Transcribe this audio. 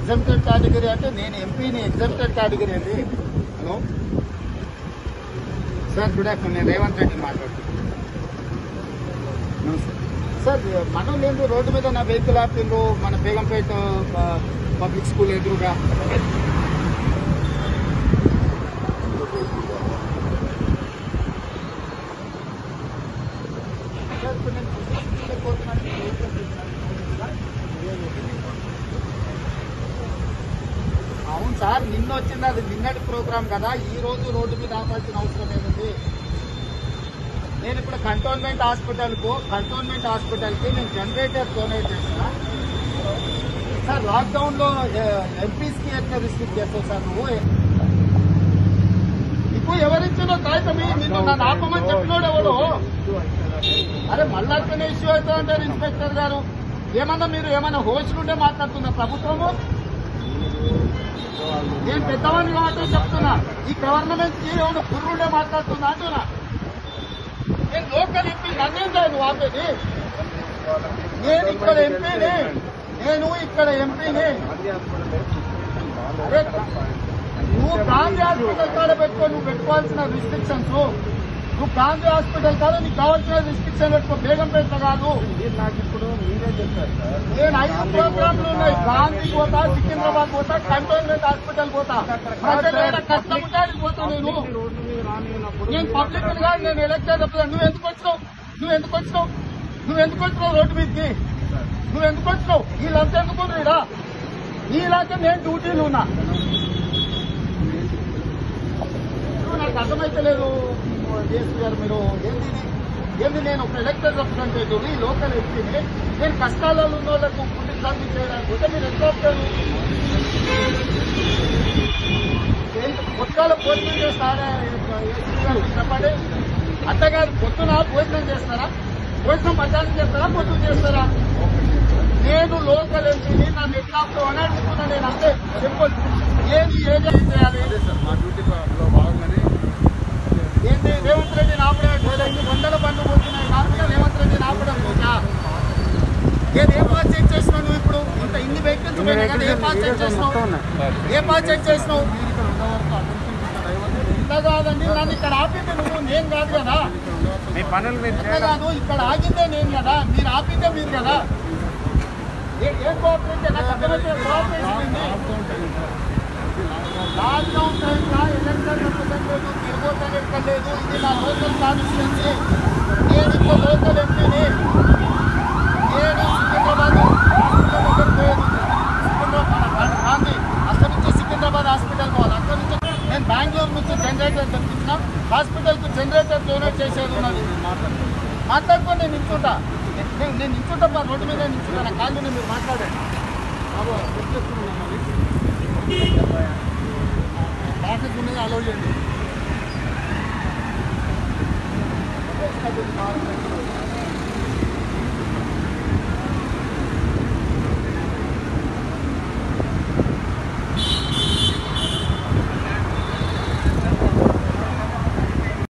Exempted category అంటే నేను ఎంపీని ఎగ్జామ్టెడ్ కేటగిరీ అండి హలో సార్ గుడ్ ఆఫ్టర్నూన్ నేను రేవంత్ రెడ్డి మాట్లాడుతున్నాను నమస్తే. సార్ మనం లేదు రోడ్డు మీద నా వెహికల్ ఆపిండ్రు మన బేగంపేట ఆ, పబ్లిక్ స్కూల్ ఎదురుగా సార్, ఇప్పుడు నేను చూపించడానికి పోతున్నాను. వెహికల్ తీసుకున్నాను. అవును సార్ నిన్న వచ్చింది అది నిన్నటి ప్రోగ్రామ్ కదా ఈ రోజు రోడ్డు మీద ఆపాల్సిన అవసరం ఏముంది నేను ఇప్పుడు కంటోన్మెంట్ హాస్పిటల్కు కంటోన్మెంట్ హాస్పిటల్కి నేను జనరేటర్ డొనేట్ చేసిన సార్ లాక్డౌన్ లో ఎంపీస్కి ఎట్లా రిస్ట్రిక్ట్ చేస్తావు సార్ నువ్వు నీకు ఎవరిచ్చినో కాగితం ఇయ్యి. నిన్ను నన్ను ఆపమని చెప్పినోడు ఎవడు అరే మళ్ళీ అట్లనే ఇష్యూ అవుతా అంటారు ఇన్స్పెక్టర్ గారు ఏమన్నా మీరు ఏమన్నా హోస్టులు ఉండే మాట్లాడుతున్నా ప్రభుత్వము నేను పెద్దవాడిని కాబట్టి చెప్తున్నా ఈ గవర్నమెంట్ కి ఏమైనా కుర్రుండే మాట్లాడుతున్నా అంటున్నా నేను లోకల్ ఎంపీ నన్నేం కాదు నువ్వు ఆపేది నేను ఇక్కడ ఎంపీని నేను ఇక్కడ ఎంపీని అరే నువ్వు గాంధీ హాస్పిటల్ కాడ పెట్టుకో నువ్వు పెట్టుకోవాల్సిన రిస్ట్రిక్షన్స్ నువ్వు గాంధీ హాస్పిటల్ కాడ నీకు కావాల్సిన రిస్ట్రిక్షన్ పెట్టుకో బేగం పెట్ట కాదు నాకు ఇప్పుడు మీరే చెప్పారు సార్ నేను ఐదు ప్రోగ్రాంలు ఉన్నాయి గాంధీ పోతా సికింద్రాబాద్ పోతా కంటోన్మెంట్ హాస్పిటల్ పోతా ప్రజలు కష్టపడ్డానికి పోతా నేను రోడ్డు మీద రానియనప్పుడు నేను పబ్లిక్ కాదు నేను ఎలక్షన్ చెప్తాను నువ్వు ఎందుకు వచ్చినావు నువ్వు ఎందుకు వచ్చినావు నువ్వు ఎందుకు వచ్చినావు రోడ్డు మీదకి నువ్వు ఎందుకు వచ్చినావు వీళ్ళంతా ఎందుకు రీడా నీలాంటి నేను డ్యూటీలు ఉన్నా ఇప్పుడు నాకు అర్థమైతలేదు డిఎస్పీ గారు మీరు ఏంది ఇది? ఏంది నేను ఒక ఎలక్టెడ్ రిప్రజెంటేటివ్ ఈ లోకల్ ఎంపీని నేను కష్టాలలో ఉన్న వాళ్ళకు ఫుడ్ సర్వీస్ చేయడానికి పోతే మీరు ఎట్లా వస్తారు పొద్దుగాల భోజనం చేస్తారా ఏసీ గారు చెప్పండి అంతేకాదు పొద్దున భోజనం చేస్తారా భోజనం మధ్యాహ్నం చేస్తారా పొద్దున చేస్తారా నేను లోకల్ ఎంపీని నన్ను ఎట్లా అని అడుగుతున్నా నేను అంతే సింపుల్ ఏది ఏది చేయాలి మా డ్యూటీలో భాగంగానే ఏంటి రేవంత్ రెడ్డిని ఆపడం లేదా ఇన్ని వందల బండ్లు పోతున్నాయి నార్మల్గా రేవంత్ రెడ్డిని ఆపడం లేదా ఏది ఏ పాస్ చెక్ చేసినావు నువ్వు ఇప్పుడు ఇంత ఇన్ని వెహికల్స్ పోయినాయి కదా ఏ పాస్ చెక్ చేసినావు ఏ పాస్ చెక్ చేసినావు ఇంత కాదండి నన్ను ఇక్కడ ఆపింది నువ్వు నేను కాదు కదా మీ పనులు మీరు ఇంత కాదు ఇక్కడ ఆగిందే నేను కదా మీరు ఆపిందే మీరు కదా ఏ- ఏం కోఆపరేషన్ నాకు అర్థమైతే కోఆపరేషన్ ఉంది లాక్డౌన్ టైంలో ఎలక్షన్ రిప్రజెంటేటివ్ తిరుగుతానే లేదు ఇది నా లోకల్ కాన్స్టిట్యున్సీ నేను ఇంకో లోకల్ ఎంపీని నేను సికింద్రాబాద్ హాస్పిటల్ దగ్గర పోయేది సికింద్రాబాద్ గాంధీ అక్కడి నుంచి సికింద్రాబాద్ హాస్పిటల్ పోవాలి అక్కడి నుంచి నేను బెంగళూరు నుంచి జనరేటర్ తెప్పించిన హాస్పిటల్కి జనరేటర్ డొనేట్ చేసేది ఉన్నది మాట్లాడుకో నేను నిల్చుంటా నేను నేను నిల్చుంటా మా రోడ్డు మీద నిల్చుంటా నా కాళ్ళు మీరు మాట్లాడండి బాబు చెక్ చేసుకున్నాను మరి ట్రాఫిక్ ఉన్నది అలౌ చేయండి